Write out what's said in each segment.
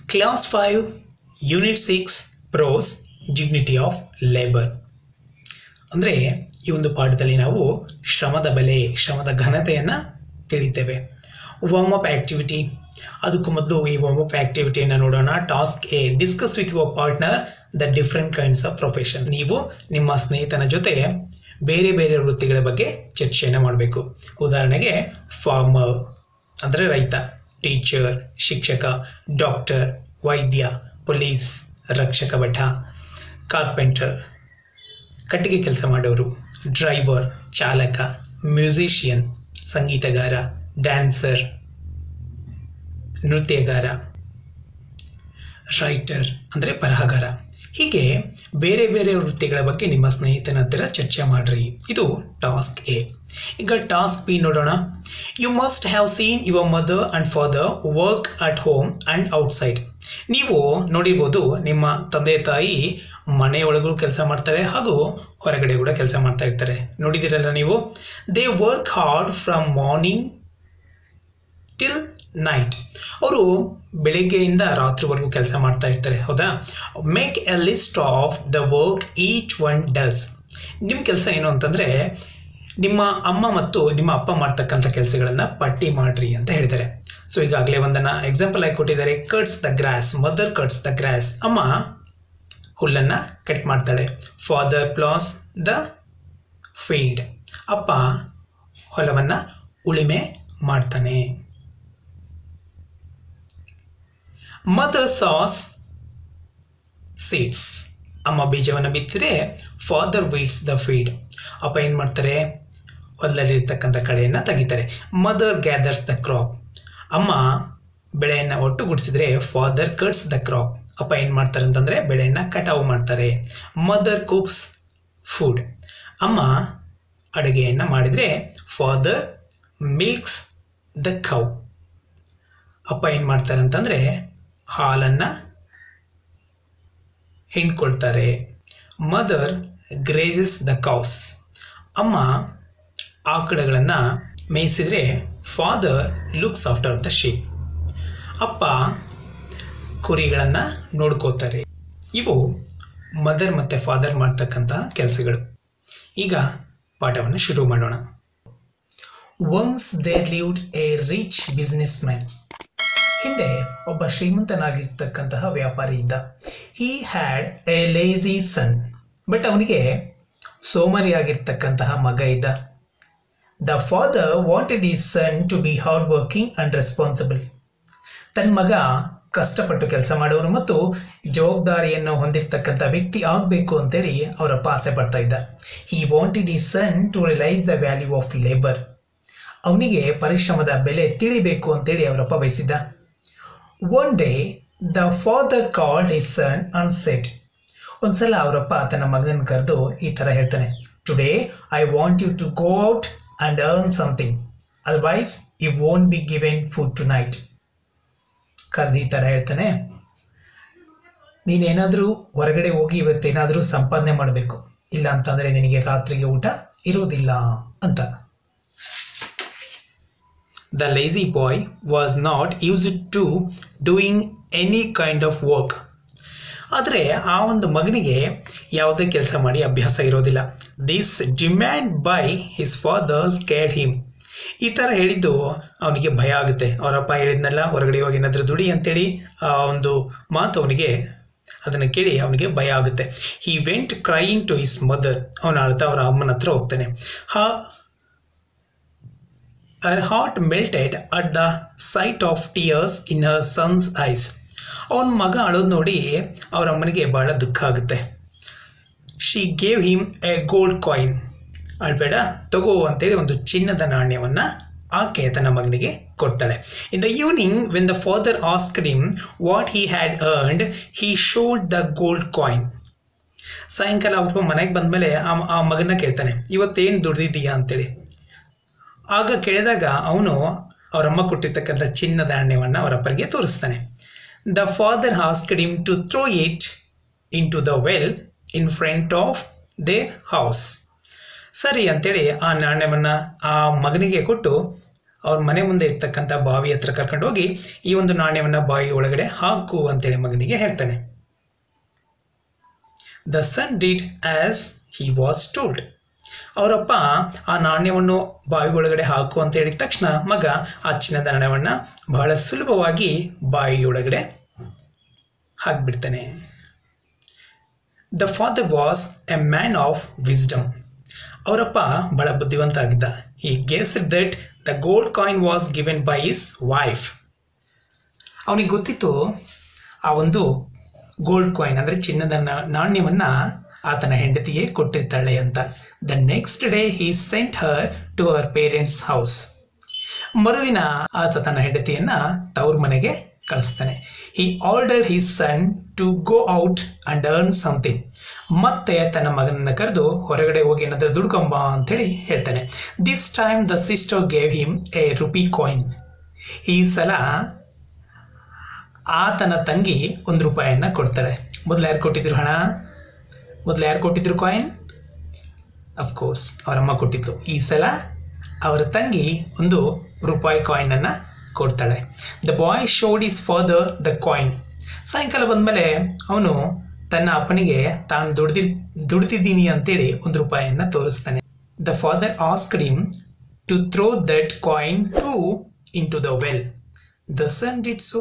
Class five unit six prose dignity of labour ಅಂದರೆ ಈ ಒಂದು ಪಾಠದಲ್ಲಿ ನಾವು ಶ್ರಮದ ಬೆಲೆ ಶ್ರಮದ ಘನತೆಯನ್ನು ತಿಳಿತೇವೆ ವಾರ್ಮ್ ಅಪ್ ಆ್ಯಕ್ಟಿವಿಟಿ ಅದಕ್ಕೂ ಮೊದಲು ಈ ವಾರ್ಮ್ ಅಪ್ ಆ್ಯಕ್ಟಿವಿಟಿಯನ್ನು ನೋಡೋಣ task A discuss with your partner the different kinds of profession ನೀವು ನಿಮ್ಮ ಸ್ನೇಹಿತನ ಜೊತೆ ಬೇರೆ ಬೇರೆ ವೃತ್ತಿಗಳ ಬಗ್ಗೆ ಚರ್ಚೆಯನ್ನು ಮಾಡಬೇಕು ಉದಾಹರಣೆಗೆ ಫಾರ್ಮರ್ ಅಂದರೆ ರೈತ ಟೀಚರ್ ಶಿಕ್ಷಕ ಡಾಕ್ಟರ್ ವೈದ್ಯ ಪೊಲೀಸ್ ರಕ್ಷಕ ಭಟ ಕಾರ್ಪೆಂಟರ್ ಕಟ್ಟಿಗೆ ಕೆಲಸ ಮಾಡೋರು ಡ್ರೈವರ್ ಚಾಲಕ ಮ್ಯೂಸಿಷಿಯನ್ ಸಂಗೀತಗಾರ ಡ್ಯಾನ್ಸರ್ ನೃತ್ಯಗಾರ ರೈಟರ್ ಅಂದರೆ ಬರಹಗಾರ ಹೀಗೆ ಬೇರೆ ಬೇರೆ ವೃತ್ತಿಗಳ ಬಗ್ಗೆ ನಿಮ್ಮ ಸ್ನೇಹಿತನ ಹತ್ತಿರ ಚರ್ಚೆ ಮಾಡ್ರಿ ಇದು ಟಾಸ್ಕ್ ಎ ಈಗ ಟಾಸ್ಕ್ ಬಿ ನೋಡೋಣ you must have seen your mother and father work at home and outside ನೀವು ನೋಡಿರ್ಬೋದು ನಿಮ್ಮ ತಂದೆ ತಾಯಿ ಮನೆಯೊಳಗೂ ಕೆಲಸ ಮಾಡ್ತಾರೆ ಹಾಗೂ ಹೊರಗಡೆ ಕೂಡ ಕೆಲಸ ಮಾಡ್ತಾ ಇರ್ತಾರೆ ನೋಡಿದ್ದೀರಲ್ಲ ನೀವು they work hard from morning till night ಅವರು ಬೆಳಿಗ್ಗೆಯಿಂದ ರಾತ್ರಿವರೆಗೂ ಕೆಲಸ ಮಾಡ್ತಾ ಇರ್ತಾರೆ ಹೌದಾ make a list of the work each one does ನಿಮ್ಮ ಕೆಲಸ ಏನು ಅಂತಂದರೆ ನಿಮ್ಮ ಅಮ್ಮ ಮತ್ತು ನಿಮ್ಮ ಅಪ್ಪ ಮಾಡ್ತಕ್ಕಂಥ ಕೆಲಸಗಳನ್ನು ಪಟ್ಟಿ ಮಾಡ್ರಿ ಅಂತ ಹೇಳಿದ್ದಾರೆ ಸೊ ಈಗಾಗಲೇ ಒಂದನ್ನು ಎಕ್ಸಾಂಪಲ್ ಆಗಿ ಕೊಟ್ಟಿದ್ದಾರೆ cuts the grass mother cuts the grass ಅಮ್ಮ ಹುಲ್ಲನ್ನು ಕಟ್ ಮಾಡ್ತಾಳೆ ಫಾದರ್ ಪ್ಲಾಸ್ ದ ಫೀಲ್ಡ್ ಅಪ್ಪ ಹೊಲವನ್ನು ಉಳಿಮೆ ಮಾಡ್ತಾನೆ ಮದರ್ ಸಾಸ್ ಸೀಡ್ಸ್ ಅಮ್ಮ ಬೀಜವನ್ನು ಬಿತ್ತಿದ್ರೆ ಫಾದರ್ ವೀಡ್ಸ್ ದ ಫೀಡ್ ಅಪ್ಪ ಏನು ಮಾಡ್ತಾರೆ ಹೊಲದಲ್ಲಿರ್ತಕ್ಕಂಥ ಕಳೆಯನ್ನು ತೆಗಿತಾರೆ ಮದರ್ ಗ್ಯಾದರ್ಸ್ ದ ಕ್ರಾಪ್ ಅಮ್ಮ ಬೆಳೆಯನ್ನು ಒಟ್ಟುಗೂಡಿಸಿದ್ರೆ ಫಾದರ್ ಕಟ್ಸ್ ದ ಕ್ರಾಪ್ ಅಪ್ಪ ಏನು ಮಾಡ್ತಾರೆ ಅಂತಂದರೆ ಬೆಳೆಯನ್ನು ಕಟಾವು ಮಾಡ್ತಾರೆ ಮದರ್ ಕುಕ್ಸ್ ಫುಡ್ ಅಮ್ಮ ಅಡುಗೆಯನ್ನು ಮಾಡಿದರೆ ಫಾದರ್ ಮಿಲ್ಕ್ಸ್ ದ ಕೌ ಅಪ್ಪ ಏನು ಮಾಡ್ತಾರೆ ಅಂತಂದರೆ ಹಾಲನ್ನು ಹಿಂಡ್ಕೊಳ್ತಾರೆ ಮದರ್ ಗ್ರೇಸಸ್ ದ ಕೌಸ್ ಅಮ್ಮ ಆಕಳುಗಳನ್ನು ಮೇಯಿಸಿದರೆ father looks after the sheep ಅಪ್ಪ ಕುರಿಗಳನ್ನು ನೋಡ್ಕೋತಾರೆ ಇವು ಮದರ್ ಮತ್ತು ಫಾದರ್ ಮಾಡ್ತಕ್ಕಂಥ ಕೆಲಸಗಳು ಈಗ ಪಾಠವನ್ನು ಶುರು ಮಾಡೋಣ once there lived a rich businessman ಹಿಂದೆ ಒಬ್ಬ ಶ್ರೀಮಂತನಾಗಿರ್ತಕ್ಕಂತಹ ವ್ಯಾಪಾರಿ ಇದ್ದ he had a lazy son but ಅವನಿಗೆ ಸೋಮರಿಯಾಗಿರ್ತಕ್ಕಂತಹ ಮಗ ಇದ್ದ the father wanted his son to be hard working and responsible ತನ್ನ ಮಗ ಕಷ್ಟಪಟ್ಟು ಕೆಲಸ ಮಾಡೋನು ಮತ್ತು ಜವಾಬ್ದಾರಿಯನ್ನು ಹೊಂದಿರತಕ್ಕಂಥ ವ್ಯಕ್ತಿ ಆಗಬೇಕು ಅಂತೇಳಿ ಅವರಪ್ಪ ಆಸೆ ಪಡ್ತಾ ಇದ್ದ he wanted his son to realise the value of labour ಅವನಿಗೆ ಪರಿಶ್ರಮದ ಬೆಲೆ ತಿಳಿಬೇಕು ಅಂತೇಳಿ ಅವರಪ್ಪ ಬಯಸಿದ್ದ one day the father called his son and said ಒಂದ್ಸಲ ಅವರಪ್ಪ ತನ್ನ ಮಗನ ಕರೆದು ಈ ಥರ ಹೇಳ್ತಾನೆ today I want you to go out and earn something otherwise you won't be given food tonight ಕರೆದು ಈ ಥರ ಹೇಳ್ತಾನೆ ನೀನೇನಾದರೂ ಹೊರಗಡೆ ಹೋಗಿ ಇವತ್ತೇನಾದರೂ ಸಂಪಾದನೆ ಮಾಡಬೇಕು ಇಲ್ಲ ಅಂತಂದರೆ ನಿನಗೆ ರಾತ್ರಿಗೆ ಊಟ ಇರೋದಿಲ್ಲ ಅಂತ The lazy boy was not used to doing any kind of work. ಆದರೆ ಆ ಒಂದು ಮಗನಿಗೆ ಯಾವುದೇ ಕೆಲಸ ಮಾಡಿ ಅಭ್ಯಾಸ ಇರೋದಿಲ್ಲ this demand by his father's care him ಈ ಥರ ಹೇಳಿದ್ದು ಅವನಿಗೆ ಭಯ ಆಗುತ್ತೆ ಅವರಪ್ಪ ಹೇಳಿದ್ನಲ್ಲ ಹೊರಗಡೆ ಹೋಗಿ ಏನಾದರೂ ದುಡಿ ಅಂತೇಳಿ ಆ ಒಂದು ಮಾತು ಅವನಿಗೆ ಅದನ್ನು ಕೇಳಿ ಅವನಿಗೆ ಭಯ ಆಗುತ್ತೆ he went crying to his mother ಅವನ ಅರ್ಥ ಅವರ ಅಮ್ಮನ ಹತ್ರ ಹೋಗ್ತಾನೆ ಹಾ her heart melted at the sight of tears in her son's eyes. ಅವನ ಮಗ ಅಳೋದು ನೋಡಿ ಅವ್ರ ಅಮ್ಮನಿಗೆ ಭಾಳ ದುಃಖ ಆಗುತ್ತೆ she gave him a gold coin ಅಳ್ಬೇಡ ತಗೋ ಅಂತೇಳಿ ಒಂದು ಚಿನ್ನದ ನಾಣ್ಯವನ್ನು ಆಕೆ ತನ್ನ ಮಗನಿಗೆ ಕೊಡ್ತಾಳೆ in the evening when the father ask him what he had earned he showed the gold coin ಸಾಯಂಕಾಲ ಅಪ್ಪ ಮನೆಗೆ ಬಂದಮೇಲೆ ಆ ಆ ಮಗನ ಕೇಳ್ತಾನೆ ಇವತ್ತೇನು ದುಡ್ದಿದ್ದೀಯಾ ಅಂತೇಳಿ ಆಗ ಕೇಳಿದಾಗ ಅವನು ಅವರಮ್ಮ ಕೊಟ್ಟಿರ್ತಕ್ಕಂಥ ಚಿನ್ನದ ನಾಣ್ಯವನ್ನು ಅವರಪ್ಪನಿಗೆ ತೋರಿಸ್ತಾನೆ the father asked him to throw it into the well in front of their house ಸರಿ ಅಂತೇಳಿ ಆ ನಾಣ್ಯವನ್ನು ಆ ಮಗನಿಗೆ ಕೊಟ್ಟು ಅವ್ರ ಮನೆ ಮುಂದೆ ಇರ್ತಕ್ಕಂಥ ಬಾವಿ ಹತ್ರ ಕರ್ಕೊಂಡು ಹೋಗಿ ಈ ಒಂದು ನಾಣ್ಯವನ್ನು ಬಾವಿ ಒಳಗಡೆ ಹಾಕು ಅಂತೇಳಿ ಮಗನಿಗೆ ಹೇಳ್ತಾನೆ the son did as he was told ಅವರಪ್ಪ ಆ ನಾಣ್ಯವನ್ನು ಬಾವಿ ಒಳಗಡೆ ಹಾಕು ಅಂತ ಹೇಳಿದ ತಕ್ಷಣ ಮಗ ಆ ಚಿನ್ನದ ನಾಣ್ಯವನ್ನು ಬಹಳ ಸುಲಭವಾಗಿ ಬಾವಿಯೊಳಗಡೆ ಹಾಕ್ಬಿಡ್ತಾನೆ the father was a man of wisdom ಅವರಪ್ಪ ಬಹಳ ಬುದ್ಧಿವಂತ ಆಗಿದ್ದ he guess that the gold coin was given by his wife ಅವನಿಗೆ ಗೊತ್ತಿತ್ತು ಆ ಒಂದು ಗೋಲ್ಡ್ ಕಾಯಿನ್ ಅಂದರೆ ಚಿನ್ನದ ನಾ- ನಾಣ್ಯವನ್ನು ಆತನ ಹೆಂಡತಿಗೆ ಕೊಟ್ಟಿರ್ತಾಳೆ ಅಂತ the next day he sent her to her parents house ಮರುದಿನ ಆತ ತನ್ನ ಹೆಂಡತಿಯನ್ನ ತವ್ರ ಮನೆಗೆ ಕಳಿಸ್ತಾನೆ he order his son to go out and earn something ಮತ್ತೆ ತನ್ನ ಮಗನನ್ನ ಕರೆದು ಹೊರಗಡೆ ಹೋಗಿ ಏನಾದರೂ ದುಡ್ಕೊಂಬ ಅಂತೇಳಿ ಹೇಳ್ತಾನೆ this time the sister gave him a rupee coin ಈ ಸಲ ಆತನ ತಂಗಿ ಒಂದು ರೂಪಾಯಿಯನ್ನ ಕೊಡ್ತಾಳೆ ಮೊದಲು ಯಾರು ಕೊಟ್ಟಿದ್ರು ಹಣ ಮೊದಲು ಯಾರು ಕೊಟ್ಟಿದ್ರು ಕಾಯಿನ್ ಅಫ್ಕೋರ್ಸ್ ಅವರಮ್ಮ ಕೊಟ್ಟಿದ್ಲು ಈ ಸಲ ಅವರ ತಂಗಿ ಒಂದು ರೂಪಾಯಿ ಕಾಯಿನನ್ನು ಕೊಡ್ತಾಳೆ the boy showed his father the coin ಸಾಯಂಕಾಲ ಬಂದಮೇಲೆ ಅವನು ತನ್ನ ಅಪ್ಪನಿಗೆ ತಾನು ದುಡ್ದಿರ್ ದುಡ್ದಿದ್ದೀನಿ ಅಂತೇಳಿ ಒಂದು ರೂಪಾಯಿಯನ್ನು ತೋರಿಸ್ತಾನೆ the father asked him to throw that coin to into the well the son did so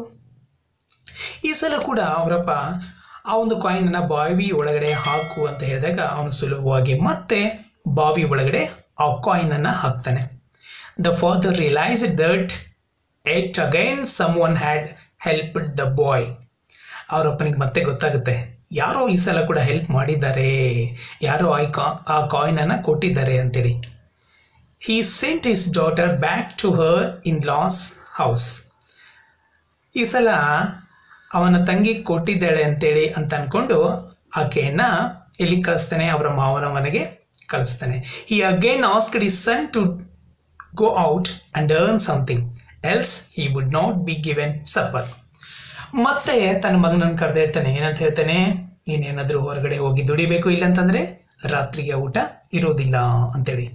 ಈ ಸಲ ಕೂಡ ಅವರಪ್ಪ ಆ ಒಂದು ಕಾಯಿನನ್ನು ಬಾವಿ ಒಳಗಡೆ ಹಾಕು ಅಂತ ಹೇಳಿದಾಗ ಅವನು ಸುಲಭವಾಗಿ ಮತ್ತೆ ಬಾವಿ ಒಳಗಡೆ ಆ ಕಾಯಿನನ್ನು ಹಾಕ್ತಾನೆ the father realise that yet again someone had helped the boy ಅವರಪ್ಪನಿಗೆ ಮತ್ತೆ ಗೊತ್ತಾಗುತ್ತೆ ಯಾರೋ ಈ ಸಲ ಕೂಡ ಹೆಲ್ಪ್ ಮಾಡಿದ್ದಾರೆ ಯಾರೋ ಆ ಕಾ ಆ ಕಾಯಿನನ್ನು ಕೊಟ್ಟಿದ್ದಾರೆ ಅಂತೇಳಿ he sent his daughter back to her in laws house ಈ ಸಲ ಅವನ ತಂಗಿ ಕೊಟ್ಟಿದ್ದಾಳೆ ಅಂತೇಳಿ ಅಂತ ಅಂದ್ಕೊಂಡು ಆಕೆಯನ್ನ ಎಲ್ಲಿ ಕಳಿಸ್ತಾನೆ ಅವರ ಮಾವನ ಮನೆಗೆ ಕಳಿಸ್ತಾನೆ he again asked his son to go out and earn something else he would not be given supper ಮತ್ತೆ ತನ್ನ ಮಗನನ್ನು ಕರೆದು ಹೇಳ್ತಾನೆ ಏನಂತ ಹೇಳ್ತಾನೆ ನೀನೇನಾದರೂ ಹೊರಗಡೆ ಹೋಗಿ ದುಡಿಬೇಕು ಇಲ್ಲಂತಂದರೆ ರಾತ್ರಿಗೆ ಊಟ ಇರೋದಿಲ್ಲ ಅಂತೇಳಿ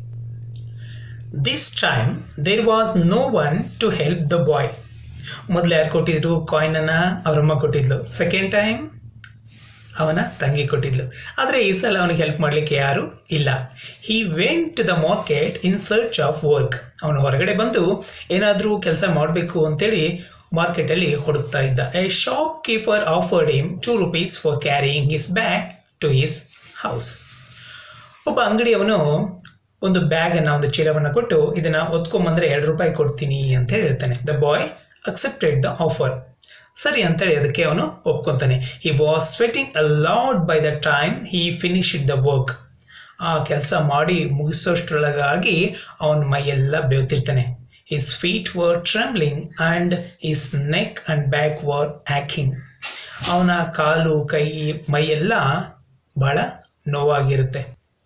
this time there was no one to help the boy ಮೊದಲು ಯಾರು ಕೊಟ್ಟಿದ್ರು ಕಾಯಿನನ್ನು ಅವರಮ್ಮ ಕೊಟ್ಟಿದ್ಲು ಸೆಕೆಂಡ್ ಟೈಮ್ ಅವನ ತಂಗಿ ಕೊಟ್ಟಿದ್ಲು ಆದರೆ ಈ ಸಲ ಅವನಿಗೆ ಹೆಲ್ಪ್ ಮಾಡಲಿಕ್ಕೆ ಯಾರು ಇಲ್ಲ he went to the market in search of work ಅವನು ಹೊರಗಡೆ ಬಂದು ಏನಾದರೂ ಕೆಲಸ ಮಾಡಬೇಕು ಅಂತೇಳಿ ಮಾರ್ಕೆಟಲ್ಲಿ ಹುಡುಕ್ತಾ ಇದ್ದ a shopkeeper offered him two rupees for carrying his bag to his house ಒಬ್ಬ ಅಂಗಡಿಯವನು ಒಂದು ಬ್ಯಾಗನ್ನು ಒಂದು ಚೀಲವನ್ನು ಕೊಟ್ಟು ಇದನ್ನು ಒತ್ಕೊಂಬಂದ್ರೆ ಎರಡು ರೂಪಾಯಿ ಕೊಡ್ತೀನಿ ಅಂತ ಹೇಳಿ ಹೇಳ್ತಾನೆ the boy accepted the offer ಸರಿ ಅಂತೇಳಿ ಅದಕ್ಕೆ ಅವನು ಒಪ್ಕೊತಾನೆ he was sweating a lot by the time he finished the work ಆ ಕೆಲಸ ಮಾಡಿ ಮುಗಿಸೋಷ್ಟ್ರೊಳಗಾಗಿ ಅವನ ಮೈಯೆಲ್ಲ ಬೆವ್ತಿರ್ತಾನೆ his feet were trembling and his neck and back were aching ಅವನ ಕಾಲು ಕೈ ಮೈಯೆಲ್ಲ ಭಾಳ ನೋವಾಗಿರುತ್ತೆ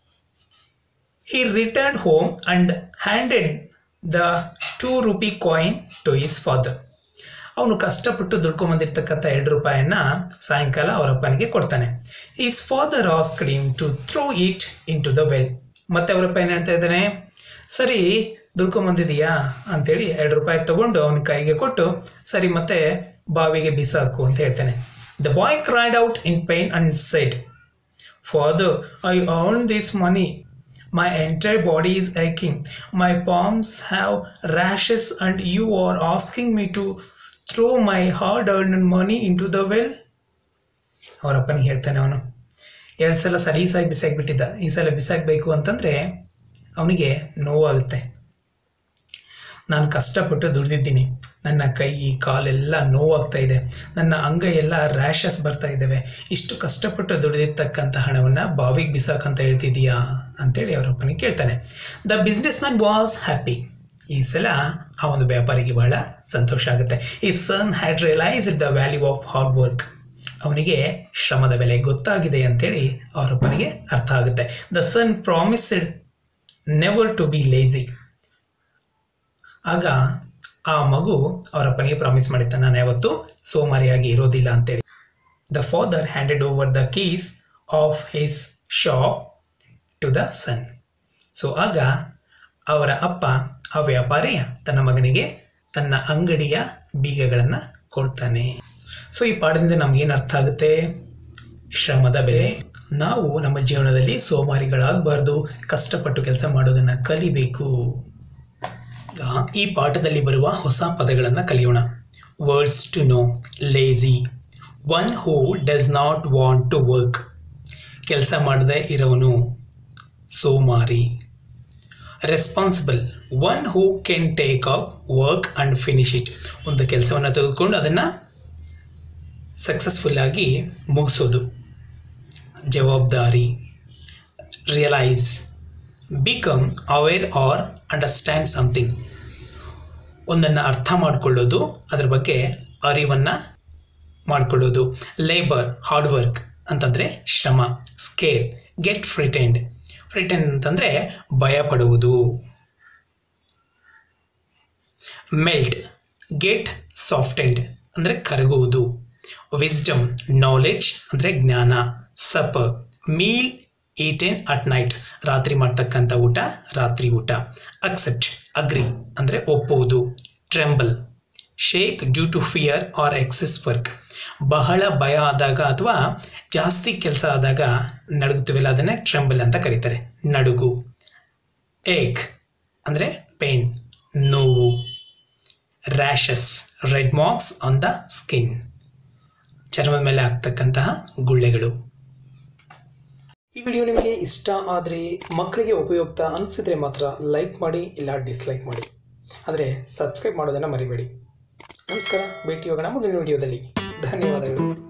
he returned home and handed the two rupee coin to his father ಅವನು ಕಷ್ಟಪಟ್ಟು ದುಡ್ಕೊಂಬಂದಿರ್ತಕ್ಕಂಥ ಎರಡು ರೂಪಾಯಿಯನ್ನ ಸಾಯಂಕಾಲ ಅವರ ಅಪ್ಪನಿಗೆ ಕೊಡ್ತಾನೆ his father asked him to throw it into the well ಮತ್ತೆ ಅವರಪ್ಪ ಏನು ಹೇಳ್ತಾ ಇದ್ದಾನೆ ಸರಿ ದುಡ್ಕೊಂಬಂದಿದೀಯಾ ಅಂತೇಳಿ ಎರಡು ರೂಪಾಯಿ ತಗೊಂಡು ಅವನ ಕೈಗೆ ಕೊಟ್ಟು ಸರಿ ಮತ್ತೆ ಬಾವಿಗೆ ಬಿಸಾಕು ಅಂತ ಹೇಳ್ತಾನೆ the boy cried out in pain and said Father, I earn this money. My entire body is aching. My palms have rashes, and you are asking me to throw my hard earned money into the well? ಅವರ ಅಪ್ಪನಿಗೆ ಹೇಳ್ತಾನೆ ಅವನು ಎರಡು ಸಲ ಸಲೀಸಾಗಿ ಬಿಸಾಕ್ಬಿಟ್ಟಿದ್ದ ಈ ಸಲ ಬಿಸಾಕಬೇಕು ಅಂತಂದರೆ ಅವನಿಗೆ ನೋವಾಗುತ್ತೆ ನಾನು ಕಷ್ಟಪಟ್ಟು ದುಡಿದಿದ್ದೀನಿ ನನ್ನ ಕೈ ಕಾಲೆಲ್ಲ ನೋವಾಗ್ತಾ ಇದೆ ನನ್ನ ಅಂಗೈ ಎಲ್ಲ ರ್ಯಾಷಸ್ ಬರ್ತಾ ಇದ್ದಾವೆ ಇಷ್ಟು ಕಷ್ಟಪಟ್ಟು ದುಡಿದಿರ್ತಕ್ಕಂಥ ಹಣವನ್ನು ಬಾವಿಗೆ ಬಿಸಾಕಂತ ಹೇಳ್ತಿದೀಯಾ ಅಂತೇಳಿ ಅವರಪ್ಪನಿಗೆ ಕೇಳ್ತಾನೆ the businessman was happy ಈ ಸಲ ಆ ಒಂದು ವ್ಯಾಪಾರಿಗೆ ಬಹಳ ಸಂತೋಷ ಆಗುತ್ತೆ ಈ son had realised the value of hard work ಅವನಿಗೆ ಶ್ರಮದ ಬೆಲೆ ಗೊತ್ತಾಗಿದೆ ಅಂತೇಳಿ ಅವರಪ್ಪನಿಗೆ ಅರ್ಥ ಆಗುತ್ತೆ the son promised never to be lazy ಆಗ ಆ ಮಗು ಅವರಪ್ಪನಿಗೆ ಪ್ರಾಮಿಸ್ ಮಾಡಿತ್ತ ನಾನು ಯಾವತ್ತೂ ಸೋಮಾರಿಯಾಗಿ ಇರೋದಿಲ್ಲ ಅಂತೇಳಿ the father handed over the keys of his shop to the son so ಆಗ ಅವರ ಅಪ್ಪ ಆ ವ್ಯಾಪಾರಿ ತನ್ನ ಮಗನಿಗೆ ತನ್ನ ಅಂಗಡಿಯ ಬೀಗಗಳನ್ನು ಕೊಡ್ತಾನೆ ಸೊ ಈ ಪಾಠದಿಂದ ನಮಗೇನು ಅರ್ಥ ಆಗುತ್ತೆ ಶ್ರಮದ ಬೆಲೆ ನಾವು ನಮ್ಮ ಜೀವನದಲ್ಲಿ ಸೋಮಾರಿಗಳಾಗಬಾರ್ದು ಕಷ್ಟಪಟ್ಟು ಕೆಲಸ ಮಾಡೋದನ್ನು ಕಲಿಬೇಕು ಈಗ ಈ ಪಾಠದಲ್ಲಿ ಬರುವ ಹೊಸ ಪದಗಳನ್ನು ಕಲಿಯೋಣ words to know lazy one who does not want to work ಕೆಲಸ ಮಾಡದೇ ಇರೋನು ಸೋಮಾರಿ responsible one who can take up work and finish it ಒಂದು ಕೆಲಸವನ್ನು ತೆಗೆದುಕೊಂಡು ಅದನ್ನು ಸಕ್ಸಸ್ಫುಲ್ಲಾಗಿ ಮುಗಿಸೋದು ಜವಾಬ್ದಾರಿ realise become aware or understand something ಒಂದನ್ನು ಅರ್ಥ ಮಾಡಿಕೊಳ್ಳೋದು ಅದ್ರ ಬಗ್ಗೆ ಅರಿವನ್ನು ಮಾಡಿಕೊಳ್ಳೋದು ಲೇಬರ್ ಹಾರ್ಡ್ ವರ್ಕ್ ಅಂತಂದರೆ ಶ್ರಮ ಸ್ಕೇರ್ ಗೆಟ್ ಫ್ರಿಟೆಂಡ್ ಫ್ರಿಟೆಂಡ್ ಅಂತಂದರೆ ಭಯ ಪಡುವುದು ಮೆಲ್ಟ್ ಗೆಟ್ ಸಾಫ್ಟೆಂಡ್ ಅಂದರೆ ಕರಗುವುದು ವಿಸ್ಡಮ್ ನಾಲೆಡ್ಜ್ ಅಂದರೆ ಜ್ಞಾನ ಸಪ್ ಮೀಲ್ ಈಟೆನ್ ಅಟ್ ನೈಟ್ ರಾತ್ರಿ ಮಾಡ್ತಕ್ಕಂಥ ಊಟ ರಾತ್ರಿ ಊಟ ಅಕ್ಸೆಪ್ಟ್ ಅಗ್ರಿ ಅಂದರೆ ಒಪ್ಪುವುದು tremble shake due to fear or excess work ಬಹಳ ಭಯ ಆದಾಗ ಅಥವಾ ಜಾಸ್ತಿ ಕೆಲಸ ಆದಾಗ ನಡುಗುತ್ತೀವಲ್ಲ ಅದನ್ನೇ ಟ್ರೆಂಬಲ್ ಅಂತ ಕರೀತಾರೆ ನಡುಗು ಏಕ್ ಅಂದರೆ ಪೇನ್ ನೋವು rashes red marks on the skin ಚರ್ಮದ ಮೇಲೆ ಆಗ್ತಕ್ಕಂತಹ ಗುಳ್ಳೆಗಳು ಈ ವಿಡಿಯೋ ನಿಮಗೆ ಇಷ್ಟ ಆದರೆ ಮಕ್ಕಳಿಗೆ ಉಪಯುಕ್ತ ಅನಿಸಿದ್ರೆ ಮಾತ್ರ ಲೈಕ್ ಮಾಡಿ ಇಲ್ಲ ಡಿಸ್ಲೈಕ್ ಮಾಡಿ ಆದರೆ ಸಬ್ಸ್ಕ್ರೈಬ್ ಮಾಡೋದನ್ನು ಮರಿಬೇಡಿ ನಮಸ್ಕಾರ ಭೇಟಿ ಹೋಗೋಣ ಮುಂದಿನ ವಿಡಿಯೋದಲ್ಲಿ ಧನ್ಯವಾದಗಳು